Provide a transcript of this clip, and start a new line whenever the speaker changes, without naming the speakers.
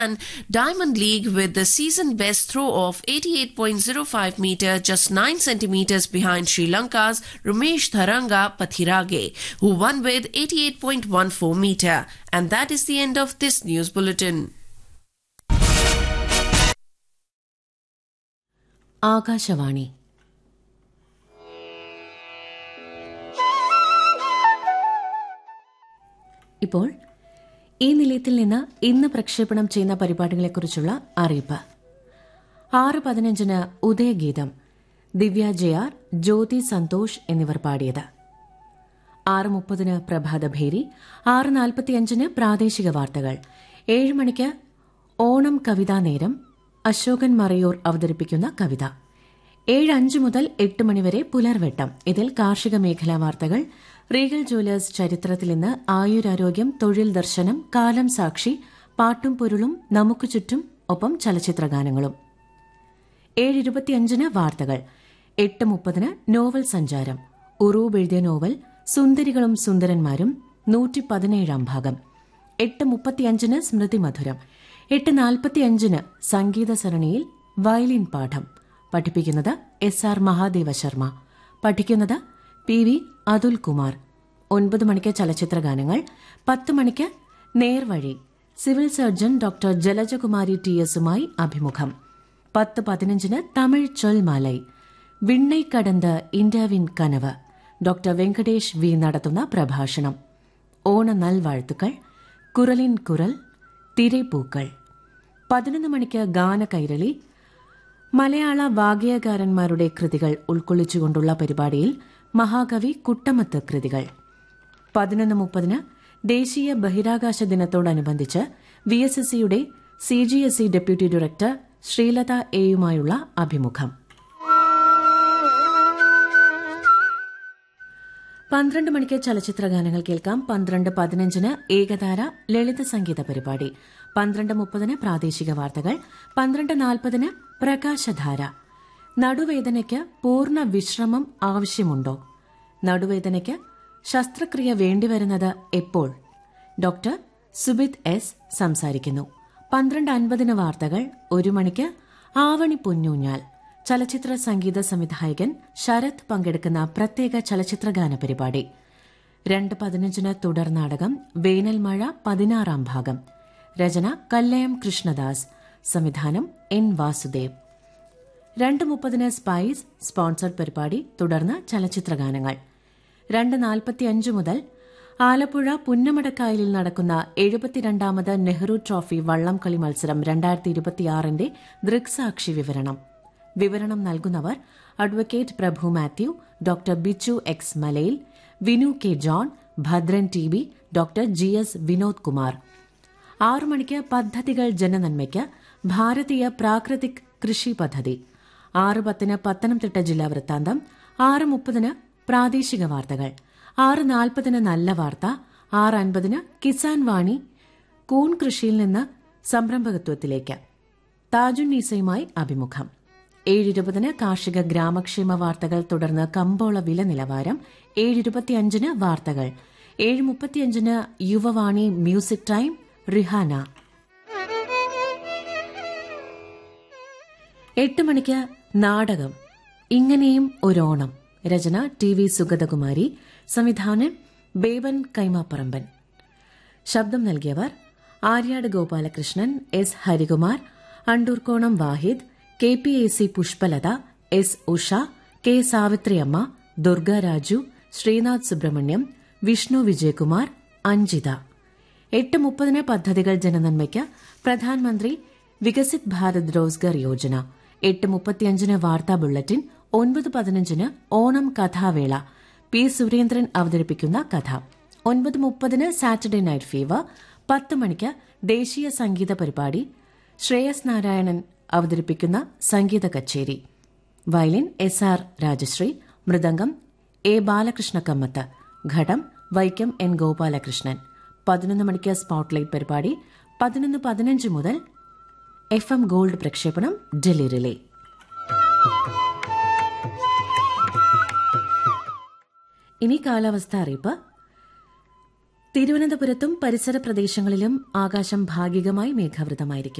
and Diamond League with the season best throw of 88.05 meter, just 9 centimeters behind Sri Lanka's Ramesh Tharanga Pathirage, who won with 88.14 meter. And that is the end of this news bulletin.
Akashvani ഇപ്പോൾ ഈ നിലയത്തിൽ നിന്ന് ഇന്ന് പ്രക്ഷേപണം ചെയ്യുന്ന പരിപാടികളെക്കുറിച്ചുള്ള അറിയിപ്പ് ആറ് പതിനഞ്ചിന് ഉദയഗീതം ദിവ്യ ജെ ആർ ജ്യോതി സന്തോഷ് എന്നിവർ പാടിയത് ആറ് മുപ്പതിന് പ്രഭാതഭേരി ആറ് നാൽപ്പത്തിയഞ്ചിന് പ്രാദേശിക വാർത്തകൾ ഏഴ് മണിക്ക് ഓണം കവിതാ നേരം അശോകൻ മറയൂർ അവതരിപ്പിക്കുന്ന കവിത ഏഴ് അഞ്ച് മുതൽ എട്ട് മണിവരെ പുലർവെട്ടം ഇതിൽ കാർഷിക മേഖലാ വാർത്തകൾ റീഗൽ ജ്വല്ലേഴ്സ് ചരിത്രത്തിൽ ഇന്ന് ആയുരാരോഗ്യം തൊഴിൽ ദർശനം കാലം സാക്ഷി പാട്ടും പൊരുളും നമുക്ക് ചുറ്റും ഒപ്പം ചലച്ചിത്രഗാനങ്ങളും ഏഴ് ഇരുപത്തിയഞ്ചിന് വാർത്തകൾ എട്ട് മുപ്പതിന് നോവൽ സഞ്ചാരം ഉറൂബ് എഴുതിയ നോവൽ സുന്ദരികളും സുന്ദരന്മാരും നൂറ്റി പതിനേഴാം ഭാഗം എട്ട് മുപ്പത്തിയഞ്ചിന് സ്മൃതി മധുരം എട്ട് നാൽപ്പത്തിയഞ്ചിന് സംഗീത സരണിയിൽ വയലിൻ പാഠം പഠിപ്പിക്കുന്നത് എസ് ആർ മഹാദേവ ശർമ്മ പഠിക്കുന്നത് പി വി അതുൽ കുമാർ ഒൻപത് മണിക്ക് ചലച്ചിത്രഗാനങ്ങൾ പത്ത് മണിക്ക് Nervazhi civil surgeon doctor Jalajakumari T എസുമായി അഭിമുഖം പത്ത് പതിനഞ്ചിന് തമിഴ് ചൊൽമാലൈ വിണ്ണൈ കടന്ത് ഇന്ത്യാവിൻ കനവ് ഡോക്ടർ വെങ്കടേഷ് വി നടത്തുന്ന പ്രഭാഷണം ഓണ നൽവാഴ്ത്തുക്കൾ കുരലിൻ കുരൽ തിരപ്പൂക്കൾ പതിനൊന്ന് മണിക്ക് ഗാന കൈരളി മലയാള വാഗ്യകാരന്മാരുടെ കൃതികൾ ഉൾക്കൊള്ളിച്ചുകൊണ്ടുള്ള പരിപാടിയിൽ മഹാകവി കുട്ടമത്ത് കൃതികൾ പതിനൊന്ന് മുപ്പതിന് ദേശീയ ബഹിരാകാശ ദിനത്തോടനുബന്ധിച്ച് വി എസ് എസ് സിയുടെ C G S C deputy director Sreelatha എയുമായുള്ള അഭിമുഖം പന്ത്രണ്ട് മണിക്ക് ചലച്ചിത്ര ഗാനങ്ങൾ കേൾക്കാം പന്ത്രണ്ട് പതിനഞ്ചിന് ഏകതാര ലളിത സംഗീത പരിപാടി പന്ത്രണ്ട് മുപ്പതിന് പ്രാദേശിക വാർത്തകൾ പന്ത്രണ്ട് നാൽപ്പതിന് പ്രകാശധാര നടുവേദനയ്ക്ക് പൂർണ്ണ വിശ്രമം ആവശ്യമുണ്ടോ നടുവേദനയ്ക്ക് ശസ്ത്രക്രിയ വേണ്ടിവരുന്നത് എപ്പോൾ ഡോക്ടർ സുബിത് എസ് സംസാരിക്കുന്നു പന്ത്രണ്ട് അൻപതിന് വാർത്തകൾ ഒരു മണിക്ക് ആവണി പൊന്നൂഞ്ഞാൽ ചലച്ചിത്ര സംഗീത സംവിധായകൻ ശരത് പങ്കെടുക്കുന്ന പ്രത്യേക ചലച്ചിത്രഗാന പരിപാടി രണ്ട് പതിനഞ്ചിന് തുടർ നാടകം വേനൽ മഴ പതിനാറാം ഭാഗം രചന കല്ലയം കൃഷ്ണദാസ് സംവിധാനം എൻ വാസുദേവ് രണ്ട് മുപ്പതിന് സ്പൈസ് സ്പോൺസർഡ് പരിപാടി തുടർന്ന് ചലച്ചിത്രഗാനങ്ങൾ രണ്ട് നാൽപ്പത്തിയഞ്ച് മുതൽ ആലപ്പുഴ പുന്നമടക്കായലിൽ നടക്കുന്ന എഴുപത്തിരണ്ടാമത് നെഹ്റു ട്രോഫി വള്ളംകളി മത്സരം രണ്ടായിരത്തി ഇരുപത്തിയാറിന്റെ ദൃക്സാക്ഷി വിവരണം വിവരണം നൽകുന്നവർ advocate Prabhu Mathew doctor Bichu X Malayil Vinu K John Bhadran T B doctor G S Vinod Kumar ആറു മണിക്ക് പദ്ധതികൾ ജനനന്മയ്ക്ക് ഭാരതീയ പ്രാകൃതിക് കൃഷി പദ്ധതി ആറ് പത്തിന് പത്തനംതിട്ട ജില്ലാ വൃത്താന്തം ആറ് മുപ്പതിന് പ്രാദേശിക വാർത്തകൾ ആറ് നാൽപ്പതിന് നല്ല വാർത്ത ആറ് അൻപതിന് കിസാൻ വാണി കൂൺ കൃഷിയിൽ നിന്ന് സംരംഭകത്വത്തിലേക്ക് താജുന്നീസയുമായി അഭിമുഖം ഏഴിരുപതിന് കാർഷിക ഗ്രാമക്ഷേമ വാർത്തകൾ തുടർന്ന് കമ്പോള വില നിലവാരം ഏഴിരുപത്തിയഞ്ചിന് വാർത്തകൾ ഏഴ് മുപ്പത്തിയഞ്ചിന് യുവവാണി മ്യൂസിക് ടൈം റിഹാന എട്ട് മണിക്ക് നാടകം ഇങ്ങനെയും ഒരോണം രചന ടി വി സുഗതകുമാരി സംവിധാനം ബേബൻ കൈമാപ്പറമ്പൻ ശബ്ദം നൽകിയവർ Aryad Gopalakrishnan S Harikumar Andoorkonam Vahid K P A C Pushpalatha S Usha K Savithriyamma Durga Raju Sreenath Subrahmanyam Vishnu Vijayakumar Anjitha എട്ട് മുപ്പതിന് പദ്ധതികൾ ജനനന്മയ്ക്ക് പ്രധാനമന്ത്രി വികസിത് ഭാരത് റോസ്ഗർ യോജന എട്ട് മുപ്പത്തിയഞ്ചിന് വാർത്താ ബുള്ളറ്റിൻ ഒൻപത് പതിനഞ്ചിന് ഓണം കഥാവേള പി സുരേന്ദ്രൻ അവതരിപ്പിക്കുന്ന കഥ ഒൻപത് മുപ്പതിന് സാറ്റർഡേ നൈറ്റ് ഫീവർ പത്ത് മണിക്ക് ദേശീയ സംഗീത പരിപാടി ശ്രേയസ് നാരായണൻ അവതരിപ്പിക്കുന്ന സംഗീത കച്ചേരി വയലിൻ എസ് ആർ രാജശ്രീ മൃദംഗം എ ബാലകൃഷ്ണ കമ്മത്ത് ഘടം വൈക്കം എൻ ഗോപാലകൃഷ്ണൻ പതിനൊന്ന് മണിക്ക് സ്പോട്ട്ലൈറ്റ് പരിപാടി പതിനൊന്ന് പതിനഞ്ച് മുതൽ എഫ് എം ഗോൾഡ് പ്രക്ഷേപണം ഡൽഹി റിലേ ഇനി കാലാവസ്ഥ അറിയിപ്പ് തിരുവനന്തപുരത്തും പരിസര പ്രദേശങ്ങളിലും ആകാശം ഭാഗികമായി മേഘാവൃതമായിരിക്കും